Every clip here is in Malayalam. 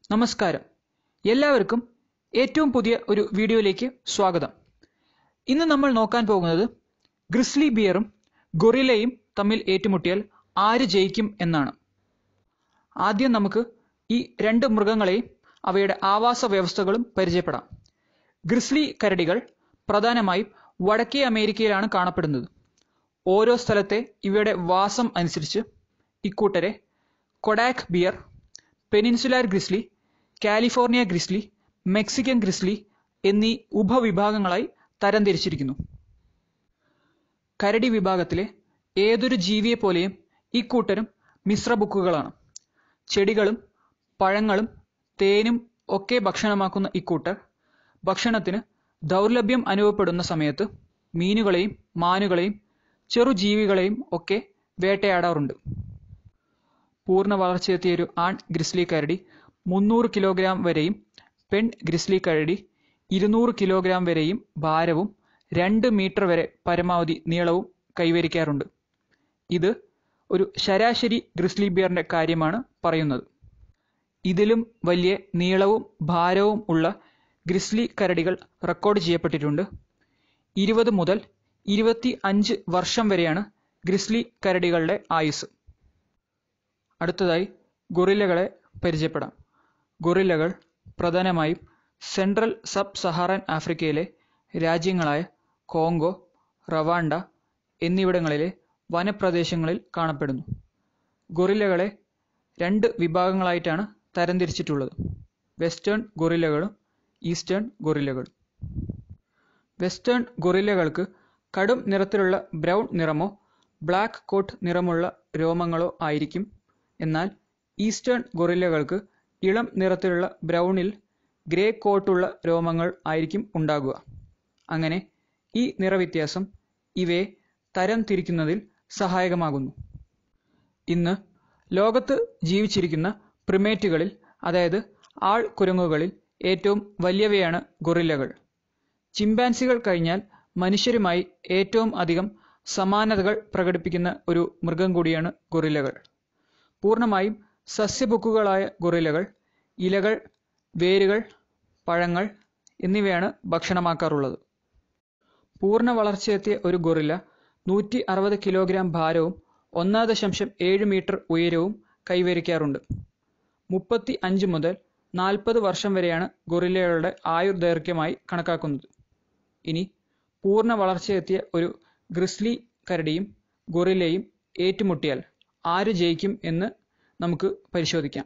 നമസ്കാരം എല്ലാവർക്കും ഏറ്റവും പുതിയ ഒരു വീഡിയോയിലേക്ക് സ്വാഗതം ഇന്ന് നമ്മൾ നോക്കാൻ പോകുന്നത് ഗ്രിസ്ലി ബിയറും ഗൊറില്ലയും തമ്മിൽ ഏറ്റുമുട്ടിയാൽ ആര് ജയിക്കും എന്നാണ് ആദ്യം നമുക്ക് ഈ രണ്ട് മൃഗങ്ങളെയും അവയുടെ ആവാസ വ്യവസ്ഥകളും പരിചയപ്പെടാം ഗ്രിസ്ലി കരടികൾ പ്രധാനമായും വടക്കേ അമേരിക്കയിലാണ് കാണപ്പെടുന്നത് ഓരോ സ്ഥലത്തെ ഇവയുടെ വാസം അനുസരിച്ച് ഇക്കൂട്ടരെ Kodiak bear peninsular grizzly California grizzly Mexican grizzly എന്നീ ഉപവിഭാഗങ്ങളായി തരംതിരിച്ചിരിക്കുന്നു കരടി വിഭാഗത്തിലെ ഏതൊരു ജീവിയെപ്പോലെയും ഇക്കൂട്ടരും മിശ്രബുക്കുകളാണ് ചെടികളും പഴങ്ങളും തേനും ഒക്കെ ഭക്ഷണമാക്കുന്ന ഇക്കൂട്ടർ ഭക്ഷണത്തിന് ദൗർലഭ്യം അനുഭവപ്പെടുന്ന സമയത്ത് മീനുകളെയും മാനുകളെയും ചെറുജീവികളെയും ഒക്കെ വേട്ടയാടാറുണ്ട് പൂർണ്ണ വളർച്ചയെത്തിയ ഒരു ആൺ ഗ്രിസ്ലി കരടി മുന്നൂറ് കിലോഗ്രാം വരെയും പെൺ ഗ്രിസ്ലി കരടി ഇരുന്നൂറ് കിലോഗ്രാം വരെയും ഭാരവും രണ്ട് മീറ്റർ വരെ പരമാവധി നീളവും കൈവരിക്കാറുണ്ട് ഇത് ഒരു ശരാശരി ഗ്രിസ്ലി ബിയറിന്റെ കാര്യമാണ് പറയുന്നത് ഇതിലും വലിയ നീളവും ഭാരവും ഉള്ള ഗ്രിസ്ലി കരടികൾ റെക്കോർഡ് ചെയ്യപ്പെട്ടിട്ടുണ്ട് ഇരുപത് മുതൽ ഇരുപത്തി അഞ്ച് വർഷം വരെയാണ് ഗ്രിസ്ലി കരടികളുടെ ആയുസ് അടുത്തതായി ഗൊറില്ലകളെ പരിചയപ്പെടാം ഗൊറില്ലകൾ പ്രധാനമായും സെൻട്രൽ സബ് സഹാറൻ ആഫ്രിക്കയിലെ രാജ്യങ്ങളായ കോങ്കോ റവാണ്ട എന്നിവിടങ്ങളിലെ വനപ്രദേശങ്ങളിൽ കാണപ്പെടുന്നു ഗൊറില്ലകളെ രണ്ട് വിഭാഗങ്ങളായിട്ടാണ് തരംതിരിച്ചിട്ടുള്ളത് വെസ്റ്റേൺ ഗൊറില്ലകളും ഈസ്റ്റേൺ ഗൊറില്ലകളും വെസ്റ്റേൺ ഗൊറില്ലകൾക്ക് കടും നിറത്തിലുള്ള ബ്രൗൺ നിറമോ ബ്ലാക്ക് കോട്ട് നിറമുള്ള രോമങ്ങളോ ആയിരിക്കും എന്നാൽ ഈസ്റ്റേൺ ഗൊറില്ലകൾക്ക് ഇളം നിറത്തിലുള്ള ബ്രൗണിൽ ഗ്രേ കോട്ടുള്ള രോമങ്ങൾ ആയിരിക്കും ഉണ്ടാകുക അങ്ങനെ ഈ നിറവ്യത്യാസം ഇവയെ തരം തിരിക്കുന്നതിൽ സഹായകമാകുന്നു ഇന്ന് ലോകത്ത് ജീവിച്ചിരിക്കുന്ന പ്രിമേറ്റുകളിൽ അതായത് ആൾ കുരങ്ങുകളിൽ ഏറ്റവും വലിയവയാണ് ഗൊറില്ലകൾ ചിമ്പാൻസികൾ കഴിഞ്ഞാൽ മനുഷ്യരുമായി ഏറ്റവും അധികം സമാനതകൾ പ്രകടിപ്പിക്കുന്ന ഒരു മൃഗം കൂടിയാണ് ഗൊറില്ലകൾ പൂർണ്ണമായും സസ്യബുക്കുകളായ ഗൊറില്ലകൾ ഇലകൾ വേരുകൾ പഴങ്ങൾ എന്നിവയാണ് ഭക്ഷണമാക്കാറുള്ളത് പൂർണ്ണ വളർച്ചയെത്തിയ ഒരു ഗൊറില്ല നൂറ്റി അറുപത് കിലോഗ്രാം ഭാരവും ഒന്നാം ദശാംശം ഏഴ് മീറ്റർ ഉയരവും കൈവരിക്കാറുണ്ട് മുപ്പത്തി അഞ്ച് മുതൽ നാൽപ്പത് വർഷം വരെയാണ് ഗൊറില്ലകളുടെ ആയുർദൈർഘ്യമായി കണക്കാക്കുന്നത് ഇനി പൂർണ്ണ വളർച്ചയെത്തിയ ഒരു ഗ്രിസ്ലി കരടിയും ഗൊറില്ലയും ഏറ്റുമുട്ടിയാൽ ആര് ജയിക്കും എന്ന് നമുക്ക് പരിശോധിക്കാം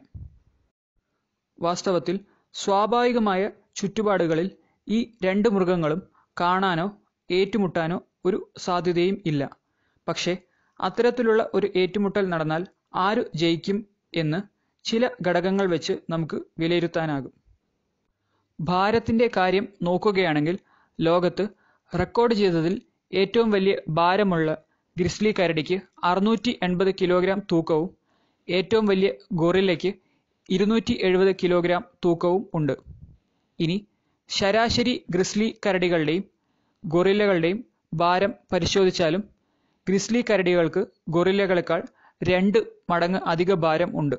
വാസ്തവത്തിൽ സ്വാഭാവികമായ ചുറ്റുപാടുകളിൽ ഈ രണ്ട് മൃഗങ്ങളും കാണാനോ ഏറ്റുമുട്ടാനോ ഒരു സാധ്യതയും ഇല്ല പക്ഷേ അത്തരത്തിലുള്ള ഒരു ഏറ്റുമുട്ടൽ നടന്നാൽ ആരു ജയിക്കും എന്ന് ചില ഘടകങ്ങൾ വെച്ച് നമുക്ക് വിലയിരുത്താനാകും ഭാരത്തിന്റെ കാര്യം നോക്കുകയാണെങ്കിൽ ലോകത്ത് റെക്കോർഡ് ചെയ്തതിൽ ഏറ്റവും വലിയ ഭാരമുള്ള ഗ്രിസ്ലി കരടിക്ക് അറുന്നൂറ്റി എൺപത് കിലോഗ്രാം തൂക്കവും ഏറ്റവും വലിയ ഗൊറില്ലയ്ക്ക് ഇരുന്നൂറ്റി എഴുപത് കിലോഗ്രാം തൂക്കവും ഉണ്ട് ഇനി ശരാശരി ഗ്രിസ്ലി കരടികളുടെയും ഗൊറില്ലകളുടെയും ഭാരം പരിശോധിച്ചാലും ഗ്രിസ്ലി കരടികൾക്ക് ഗൊറില്ലകളെക്കാൾ രണ്ട് മടങ്ങ് അധിക ഭാരം ഉണ്ട്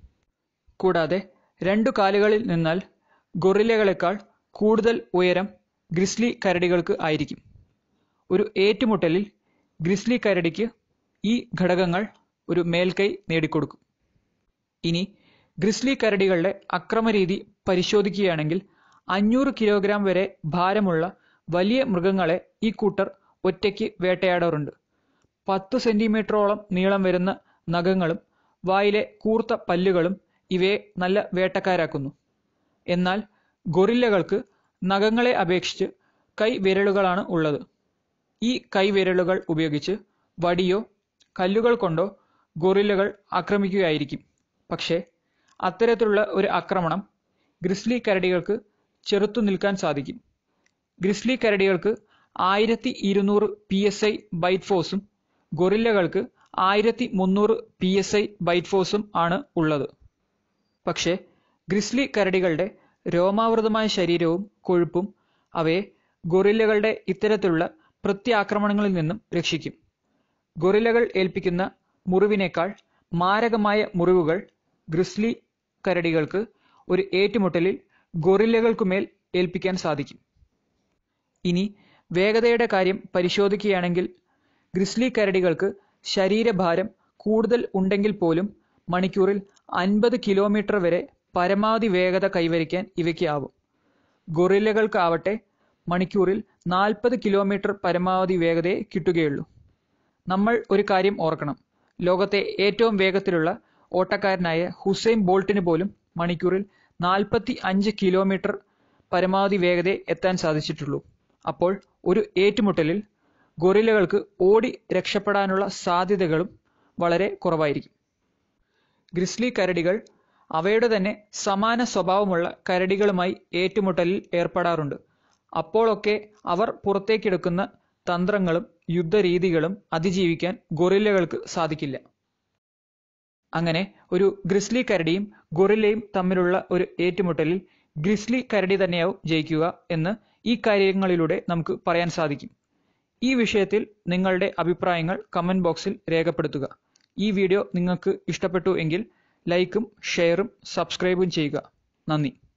കൂടാതെ രണ്ടു കാലുകളിൽ നിന്നാൽ ഗൊറില്ലകളെക്കാൾ കൂടുതൽ ഉയരം ഗ്രിസ്ലി കരടികൾക്ക് ആയിരിക്കും ഒരു ഏറ്റുമുട്ടലിൽ ഗ്രിസ്ലി കരടിക്ക് ഈ ഘടകങ്ങൾ ഒരു മേൽക്കൈ നേടിക്കൊടുക്കും ഇനി ഗ്രിസ്ലി കരടികളുടെ അക്രമരീതി പരിശോധിക്കുകയാണെങ്കിൽ അഞ്ഞൂറ് കിലോഗ്രാം വരെ ഭാരമുള്ള വലിയ മൃഗങ്ങളെ ഈ കൂട്ടർ ഒറ്റയ്ക്ക് വേട്ടയാടാറുണ്ട് പത്ത് സെന്റിമീറ്ററോളം നീളം വരുന്ന നഖങ്ങളും വായിലെ കൂർത്ത പല്ലുകളും ഇവയെ നല്ല വേട്ടക്കാരാക്കുന്നു എന്നാൽ ഗൊറില്ലകൾക്ക് നഖങ്ങളെ അപേക്ഷിച്ച് കൈവിരലുകളാണ് ഉള്ളത് ഈ കൈവിരലുകൾ ഉപയോഗിച്ച് വടിയോ കല്ലുകൾ കൊണ്ടോ ഗൊറില്ലകൾ ആക്രമിക്കുകയായിരിക്കും പക്ഷേ അത്തരത്തിലുള്ള ഒരു ആക്രമണം ഗ്രിസ്ലി കരടികൾക്ക് ചെറുത്തു നിൽക്കാൻ സാധിക്കും ഗ്രിസ്ലി കരടികൾക്ക് ആയിരത്തി ഇരുന്നൂറ് പി എസ് ഐ ബൈറ്റ് ഫോഴ്സും ഗൊറില്ലകൾക്ക് ആയിരത്തി മുന്നൂറ് പി എസ് ഐ ബൈറ്റ് ഫോഴ്സും ആണ് ഉള്ളത് പക്ഷേ ഗ്രിസ്ലി കരടികളുടെ രോമാവൃതമായ ശരീരവും കൊഴുപ്പും അവയെ ഗൊറില്ലകളുടെ ഇത്തരത്തിലുള്ള പ്രത്യാക്രമണങ്ങളിൽ നിന്നും രക്ഷിക്കും ഗൊറില്ലകൾ ഏൽപ്പിക്കുന്ന മുറിവിനേക്കാൾ മാരകമായ മുറിവുകൾ ഗ്രിസ്ലി കരടികൾക്ക് ഒരു ഏറ്റുമുട്ടലിൽ ഗൊറില്ലകൾക്കുമേൽ ഏൽപ്പിക്കാൻ സാധിക്കും ഇനി വേഗതയുടെ കാര്യം പരിശോധിക്കുകയാണെങ്കിൽ ഗ്രിസ്ലി കരടികൾക്ക് ശരീരഭാരം കൂടുതൽ ഉണ്ടെങ്കിൽ പോലും മണിക്കൂറിൽ അൻപത് കിലോമീറ്റർ വരെ പരമാവധി വേഗത കൈവരിക്കാൻ ഇവയ്ക്ക് ആവും ഗൊറില്ലകൾക്കാവട്ടെ മണിക്കൂറിൽ നാൽപ്പത് കിലോമീറ്റർ പരമാവധി വേഗതയെ കിട്ടുകയുള്ളൂ നമ്മൾ ഒരു കാര്യം ഓർക്കണം ലോകത്തെ ഏറ്റവും വേഗത്തിലുള്ള ഓട്ടക്കാരനായ ഹുസൈൻ ബോൾട്ടിന് പോലും മണിക്കൂറിൽ നാൽപ്പത്തി അഞ്ച് കിലോമീറ്റർ പരമാവധി വേഗതയെ എത്താൻ സാധിച്ചിട്ടുള്ളൂ അപ്പോൾ ഒരു ഏറ്റുമുട്ടലിൽ ഗൊറില്ലകൾക്ക് ഓടി രക്ഷപ്പെടാനുള്ള സാധ്യതകളും വളരെ കുറവായിരിക്കും ഗ്രിസ്ലി കരടികൾ അവയുടെ തന്നെ സമാന സ്വഭാവമുള്ള കരടികളുമായി ഏറ്റുമുട്ടലിൽ ഏർപ്പെടാറുണ്ട് അപ്പോഴൊക്കെ അവർ പുറത്തേക്കെടുക്കുന്ന തന്ത്രങ്ങളും യുദ്ധരീതികളും അതിജീവിക്കാൻ ഗൊറില്ലകൾക്ക് സാധിക്കില്ല അങ്ങനെ ഒരു ഗ്രിസ്ലി കരടിയും ഗൊറില്ലയും തമ്മിലുള്ള ഒരു ഏറ്റുമുട്ടലിൽ ഗ്രിസ്ലി കരടി തന്നെയാവും ജയിക്കുക എന്ന് ഈ കാര്യങ്ങളിലൂടെ നമുക്ക് പറയാൻ സാധിക്കും ഈ വിഷയത്തിൽ നിങ്ങളുടെ അഭിപ്രായങ്ങൾ കമന്റ് ബോക്സിൽ രേഖപ്പെടുത്തുക ഈ വീഡിയോ നിങ്ങൾക്ക് ഇഷ്ടപ്പെട്ടു എങ്കിൽ ലൈക്കും ഷെയറും സബ്സ്ക്രൈബും ചെയ്യുക നന്ദി